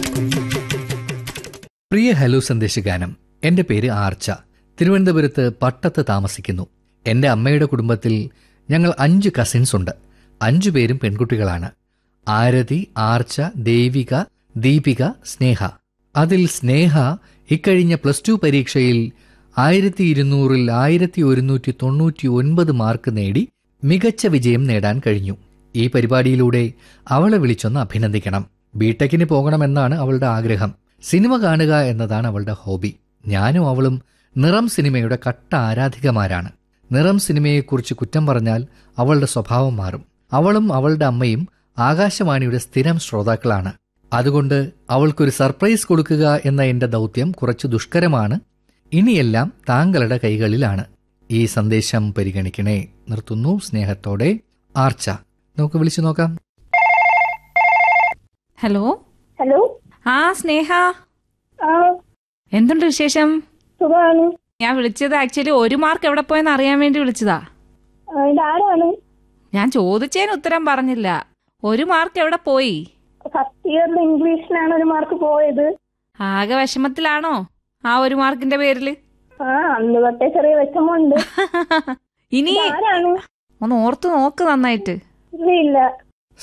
പ്രിയ hello സന്ദേശഗാനം എന്റെ പേര് ആർച്ച തിരുവനന്തപുരത്ത് പട്ടത്ത് താമസിക്കുന്നു എന്റെ അമ്മയുടെ കുടുംബത്തിൽ ഞങ്ങൾ അഞ്ച് കസിൻസ് ഉണ്ട് അഞ്ചു പേരും പെൺകുട്ടികളാണ് ആരതി ആർച്ച ദേവിക ദീപിക സ്നേഹ അതിൽ സ്നേഹ ഇക്കഴിഞ്ഞ പ്ലസ് ടു പരീക്ഷയിൽ ആയിരത്തി ഇരുന്നൂറിൽ ആയിരത്തി ഒരുന്നൂറ്റി തൊണ്ണൂറ്റി ഒൻപത് മാർക്ക് നേടി മികച്ച വിജയം നേടാൻ കഴിഞ്ഞു ഈ പരിപാടിയിലൂടെ അവളെ വിളിച്ചൊന്ന് അഭിനന്ദിക്കണം ബിടെക്കിന് പോകണമെന്നാണ് അവളുടെ ആഗ്രഹം സിനിമ കാണുക എന്നതാണ് അവളുടെ ഹോബി ഞാനും അവളും നിറം സിനിമയുടെ കട്ട ആരാധികമാരാണ് നിറം സിനിമയെക്കുറിച്ച് കുറ്റം പറഞ്ഞാൽ അവളുടെ സ്വഭാവം മാറും അവളും അവളുടെ അമ്മയും ആകാശവാണിയുടെ സ്ഥിരം ശ്രോതാക്കളാണ് അതുകൊണ്ട് അവൾക്കൊരു സർപ്രൈസ് കൊടുക്കുക എന്ന എന്റെ ദൗത്യം കുറച്ച് ദുഷ്കരമാണ് ഇനിയെല്ലാം താങ്കളുടെ കൈകളിലാണ് ഈ സന്ദേശം പരിഗണിക്കണേ നിർത്തുന്നു സ്നേഹത്തോടെ ആർച്ച നമുക്ക് വിളിച്ചു നോക്കാം ഹലോ ഹലോ ആ സ്നേഹ ആ എന്തുണ്ട് വിശേഷം സുഖമാണ് ഞാൻ വിളിച്ചത് ആക്ച്വലി ഒരു മാർക്ക് എവിടെ പോയെന്ന് അറിയാൻ വേണ്ടി വിളിച്ചതാ ആ, ഇതാരാണ് ഞാൻ ചോദിച്ചതിന് ഉത്തരം പറഞ്ഞില്ല ഒരു മാർക്ക് എവിടെ പോയി ഫസ്റ്റ് ഇയറിൽ ഇംഗ്ലീഷിലാണ് ഒരു മാർക്ക് പോയത് ആകെ വിഷമത്തിലാണോ ആ ഒരു മാർക്കിന്റെ പേരില് ആ അന്ന് തൊട്ടേ ചെറിയ വിഷമമുണ്ട് ഇനി ആരാണ് ഒന്ന് ഓർത്ത് നോക്ക് നന്നായിട്ട് ഇല്ല ഇല്ല